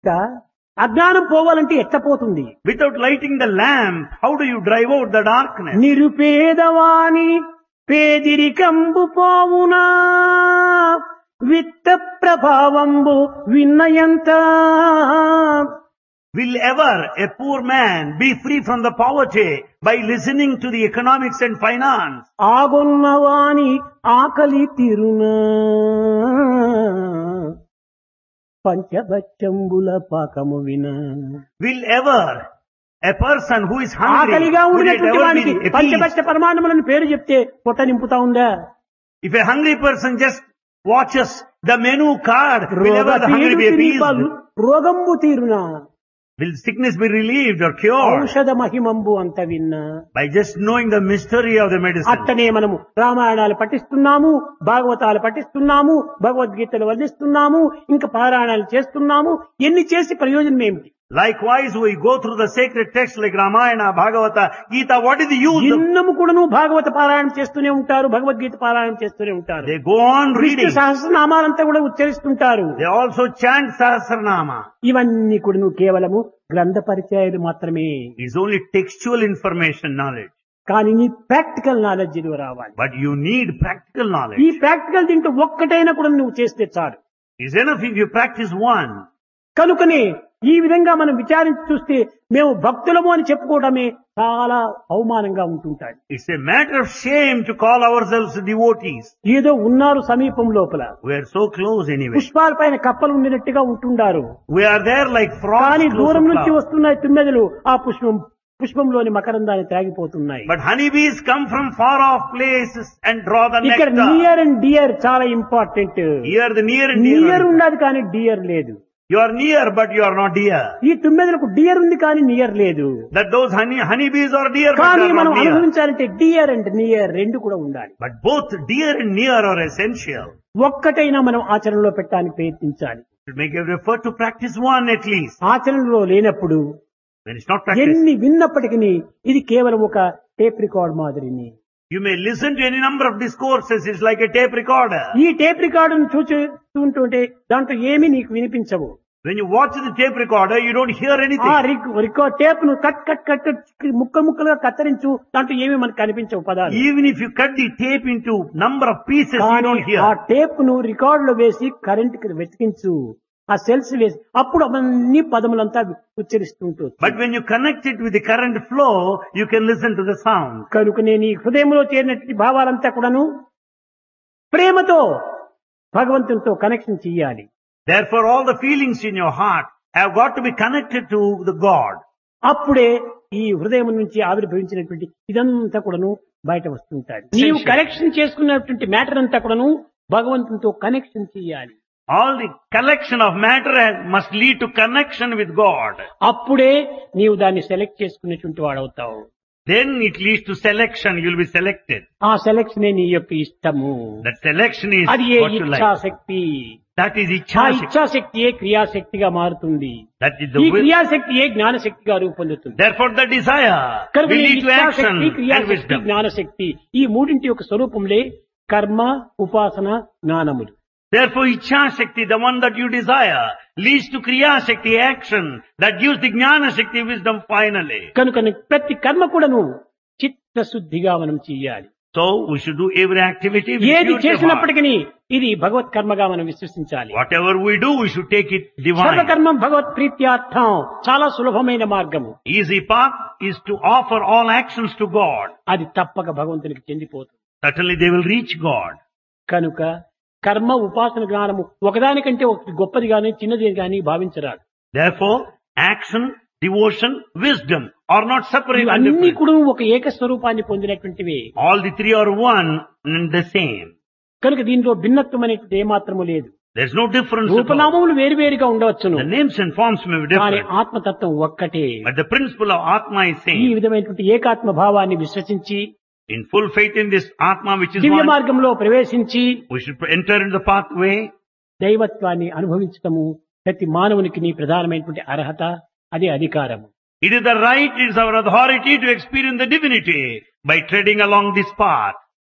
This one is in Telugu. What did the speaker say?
అజ్ఞానం పోవాలంటే ఎట్ట పోతుంది Without lighting the lamp, how do you drive out the darkness? నిరుపేదవాని పేదిరికంబు పోవునా విత్త ప్రభావంబు విన్నయంత Will ever a poor man be free from the poverty by listening to the economics and finance? ఆగొన్నవాని ఆకలి తిరునా పంచభక్షంబుల పాకము వినా Will ever a person who is hungry, ఆకలిగా will it ఉన్నటువంటి ever వానికి be appeased? పంచభక్ష పరమాణములను పేరు చెప్తే పొట్ట నింపుతా ఉందా If a hungry person just watches the menu card, will రోగ ever the hungry be పీడితుని appeased? రోగంబు తీరునా Will sickness be relieved or cured? ఔషధ మహిమంబు అంత విన్నా By just knowing the mystery of the medicine. అట్టనే మనము రామాయణాలు పఠిస్తున్నాము భాగవతాలు పఠిస్తున్నాము భగవద్గీతలు వర్ణిస్తున్నాము ఇంకా పారాయణాలు చేస్తున్నాము ఎన్ని చేసి ప్రయోజనం ఏమిటి Likewise, we go through the sacred texts like Ramayana, Bhagavata, Gita. What is the use of ఇన్నము కూడాను భాగవత పారాయణం చేస్తూనే ఉంటారు భగవద్గీత పారాయణం చేస్తూనే ఉంటారు They go on Vishnu reading. సహస్రనామాలంతా కూడా ఉచ్చరిస్తుంటారు They also chant Sahasranama. ఇవన్నీ కూడాను కేవలము గ్రంథ పరిచయాలు మాత్రమే It's only textual information knowledge. కానీ నీ ప్రాక్టికల్ నాలెడ్జ్ నువ్వు రావాలి But you need practical ఈ knowledge. ప్రాక్టికల్ దీంట్లో ఒక్కటైనా కూడా నువ్వు చేస్తే చాలు It's enough if you practice one. కనుకనే ఈ విధంగా మనం విచారించి చూస్తే మేము భక్తులము అని చెప్పుకోవడమే చాలా అవమానంగా ఉంటుంటాయి It's a matter of shame to call ourselves devotees. ఏదో ఉన్నారు సమీపం లోపల We are so close anyway. పుష్పాల పైన కప్పలు ఉండినట్టుగా ఉంటుండారు We are there like frogs. కానీ close దూరం to నుంచి clouds. వస్తున్నాయి తుమ్మెదలు ఆ పుష్పం పుష్పంలోని మకరందాన్ని త్రాగిపోతున్నాయి But honeybees come from far off places and draw the ఇక్కడ nectar. నియర్ అండ్ డియర్ చాలా important Here the near and near dear. ఉన్నది కానీ డియర్ లేదు You are near but you are not dear. ఈ తుమ్మెదలకు డియర్ ఉంది కానీ నియర్ లేదు That those honey honeybees are dear but కానీ they are మనం not near. అనుభవించాలంటే డియర్ అండ్ నియర్ రెండు కూడా ఉండాలి But both dear and near are essential. ఒక్కటైనా మనం ఆచరణలో పెట్టడానికి ప్రయత్నించాలి To make every effort to practice one at least. ఆచరణలో లేనప్పుడు When it's not practiced, ఎన్ని విన్నప్పటికీ ఇది కేవలం ఒక టేప్ రికార్డ్ మాదిరిని you may listen to any number of discourses. It's like a tape recorder. ఈ టేప్ రికార్డును చూస్తుంటే దాంట్లో ఏమీ నీకు వినిపించవు When you watch the tape recorder, you don't hear ఆ anything. రికార్డ్ టేప్ ను కట్ కట్ కట్ కట్ ముక్కలు ముక్కలుగా కత్తిరించు దాంట్లో ఏమీ మనకు కనిపించవు పదాలు Even if you cut the tape into number of pieces, you కానీ don't ఆ hear. టేప్ ను రికార్డ్ లో వేసి కరెంట్ కి వెతికించు ఆ సెల్స్ వేసి అప్పుడు అవన్నీ పదములంతా ఉచ్చరిస్తుంటూ But when you connect it with the current flow, you can listen to the sound. కనుక నేను ఈ హృదయంలో చేరినటువంటి భావాలంతా కూడాను ప్రేమతో భగవంతునితో కనెక్షన్ చెయ్యాలి Therefore, all the feelings in your heart have got to be connected to the God. అప్పుడే ఈ హృదయం నుంచి ఆవిర్భవించినటువంటి ఇదంతా కూడాను బయట వస్తుంటాయి నీవు కనెక్షన్ చేసుకున్నటువంటి మ్యాటర్ అంతా కూడాను భగవంతునితో కనెక్షన్ చెయ్యాలి All the collection of matter has- must lead to connection with God. అప్పుడే నీవు దాన్ని సెలెక్ట్ చేసుకునేటువంటి వాడవుతావు Then it leads to selection. You'll be selected. ఆ సెలెక్షనే నీ యొక్క ఇష్టము That selection is అది ఏ what you like. ఇచ్ఛాశక్తి That is ఆ ichha. ఇచ్ఛాశక్తియే క్రియాశక్తిగా మారుతుంది That is ఈ the will. క్రియాశక్తియే జ్ఞానశక్తిగా రూపొందుతుంది Therefore, the desire కనుక will ఈ lead to action ఇచ్ఛాశక్తి and క్రియాశక్తి wisdom. జ్ఞానశక్తి ఈ మూడింటి యొక్క స్వరూపంలే కర్మ ఉపాసన జ్ఞానములు Therefore, Ichha Shakti, the one that you desire, leads to Kriya Shakti action that gives the Jnana Shakti wisdom finally. కనుక ప్రతి కర్మ కూడాను చిత్తశుద్ధిగా మనం చెయ్యాలి So, we should do every activity with ఏది purity of heart. చేసినప్పటికీ ఇది భగవత్ కర్మగా మనం విశ్వసించాలి Whatever we do, we should take it divine. సర్వకర్మం భగవత్ ప్రీత్యార్థం చాలా సులభమైన మార్గము Easy path is to offer all actions to God. అది తప్పక భగవంతునికి చెందిపోతుంది Certainly they will reach God. కనుక కర్మ ఉపాసన జ్ఞానము ఒకదానికంటే ఒకటి గొప్పది గాని చిన్నది గాని భావించరాదు Therefore, action, devotion, wisdom are not separate and అన్ని different. కూడా ఒక ఏక స్వరూపాన్ని పొందినటువంటివి All the three are one and the same. కనుక దీనిలో భిన్నత్వం అనేటువంటి ఏమాత్రము లేదు There's no difference at all. రూపనామములు వేరువేరుగా ఉండవచ్చును The names and forms may be కానీ different. ఆత్మతత్వం ఒక్కటే But the principle of Atma is ఈ same. విధమైనటువంటి ఏకాత్మ భావాన్ని విశ్వసించి In full faith in this Atma which is Divya one, మార్గంలో ప్రవేశించి we should enter into the pathway. దైవత్వాన్ని అనుభవించటము ప్రతి మానవునికి నీ ప్రధానమైనటువంటి అర్హత అదే అధికారము It is the right, it is our authority to experience the divinity by treading along this path.